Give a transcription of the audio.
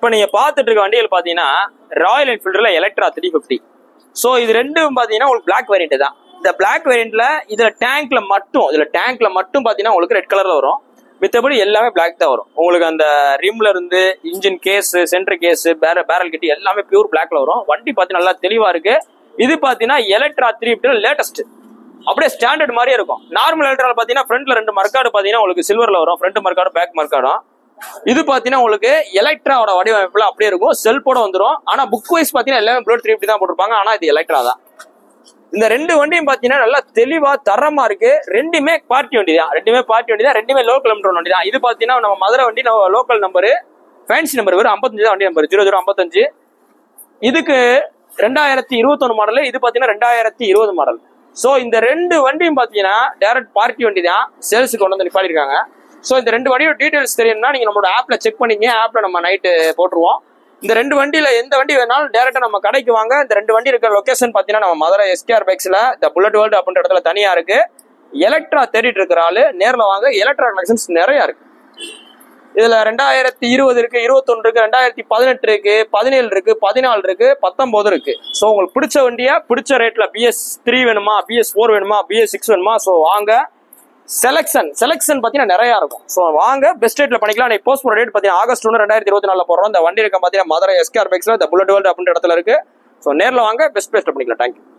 இப்போ நீங்க பார்த்துட்டு இருக்க வண்டிகள் பாத்தீங்கன்னா ராயல் என்ஃபீல்டுல எலக்ட்ரா த்ரீ ஃபிஃப்டி ஸோ இது ரெண்டும் பாத்தீங்கன்னா உங்களுக்கு பிளாக் வேரியன்ட் தான் இந்த பிளாக் வேரியன்ட்ல இதுல டேங்க்ல மட்டும் இதுல டேங்க்ல மட்டும் பாத்தீங்கன்னா உங்களுக்கு ரெட் கலர்ல வரும் மித்தபடி எல்லாமே பிளாக் தான் வரும் உங்களுக்கு அந்த ரிம்ல இருந்து இன்ஜின் கேஸ் சென்டர் கேஸ் பேர பேரல் கிட்டி எல்லாமே பியூர் பிளாக்ல வரும் வண்டி பாத்தீங்கன்னா நல்லா தெளிவா இருக்கு இது பாத்தீங்கன்னா எலக்ட்ரா த்ரீ லேட்டஸ்ட் அப்படியே ஸ்டாண்டர்ட் மாதிரியே இருக்கும் நார்மல் எலக்ட்ரால பாத்தீங்கன்னா ஃப்ரண்ட்ல ரெண்டு மர்க்காடு பாத்தீங்கன்னா உங்களுக்கு சில்வர்ல வரும் ஃப்ரண்ட் மர்க்காடு பேக் மர்க்காடும் இது பாத்தீங்கன்னா உங்களுக்கு எலக்ட்ராவோட வடிவமைப்புல அப்படியே இருக்கும் செல்ஃபோட வந்துரும் ஆனா புக் வைஸ் பாத்தீங்கன்னா எல்லாமே ப்ளூ த்ரீ தான் போட்டிருப்பாங்க ஆனா இது எலக்ட்ரா தான் இந்த ரெண்டு வண்டியும் பாத்தீங்கன்னா நல்லா தெளிவா தரமா இருக்கு ரெண்டுமே பார்ட்டி வண்டி தான் ரெண்டுமே பார்ட்டி வண்டி தான் ரெண்டுமே லோ கிலோமீட்டர் வண்டி தான் இது பாத்தீங்கன்னா நம்ம மதுரை வண்டி நம்ம லோக்கல் நம்பரு ஃபேன்சி நம்பர் வெறும் ஐம்பத்தஞ்சு தான் வண்டி நம்பர் ஜீரோ ஜீரோ ஐம்பத்தஞ்சு இதுக்கு ரெண்டாயிரத்தி இருபத்தொன்னு மாடல் இது பாத்தீங்கன்னா ரெண்டாயிரத்தி இருபது மாடல் ஸோ இந்த ரெண்டு வண்டியும் பாத்தீங்கன்னா டேரக்ட் பார்ட்டி வண்டி தான் சேல்ஸுக்கு கொண்டு வந்து நிப்பாடிருக்காங்க ஸோ இந்த ரெண்டு வண்டியோட டீடைல்ஸ் தெரியணும்னா நீங்க நம்மளோட ஆப்ல செக் பண்ணிங்க ஆப்ல நம்ம நைட்டு போட்டுருவோம் இந்த ரெண்டு வண்டியில எந்த வண்டி வேணாலும் டேரக்டா நம்ம கடைக்கு வாங்க இந்த ரெண்டு வண்டி இருக்கிற லொகேஷன் பாத்தீங்கன்னா நம்ம மதுரை எஸ்கேஆர் பைக்ஸ்ல இந்த புல்லட் வேர்ல்டு அப்படின்ற இடத்துல தனியா இருக்கு எலக்ட்ரா தேடிட்டு இருக்கிற ஆளு நேர்ல வாங்க எலக்ட்ரா கலெக்ஷன்ஸ் நிறைய இருக்கு இதுல ரெண்டாயிரத்தி இருபது இருக்கு இருபத்தொன்னு இருக்கு ரெண்டாயிரத்தி பதினெட்டு இருக்கு பதினேழு இருக்கு பதினாலு இருக்கு பத்தொன்பது இருக்கு ஸோ உங்களுக்கு பிடிச்ச வண்டியை பிடிச்ச ரேட்ல பிஎஸ் த்ரீ வேணுமா பிஎஸ் ஃபோர் வேணுமா பிஎஸ் சிக்ஸ் வேணுமா ஸோ வாங்க செலெக்ஷன் செலெக்ஷன் பார்த்தீங்கன்னா நிறைய இருக்கும் ஸோ வாங்க பெஸ்ட் ரேட்ல பண்ணிக்கலாம் நீ போஸ்ட் போற ரேட் பார்த்தீங்கன்னா ஆகஸ்ட் ஒன்று ரெண்டாயிரத்தி இருபத்தி நாலில் போடுறோம் இந்த வண்டி இருக்க பார்த்தீங்கன்னா மதுரை எஸ்கேஆர் பைக்ஸ்ல இந்த புல்லட் வேர்ல்டு அப்படின்ற இடத்துல இருக்கு ஸோ நேரில் வாங்க பெஸ்ட் பெஸ்ட் பண்ணிக்கலாம் தேங்க்யூ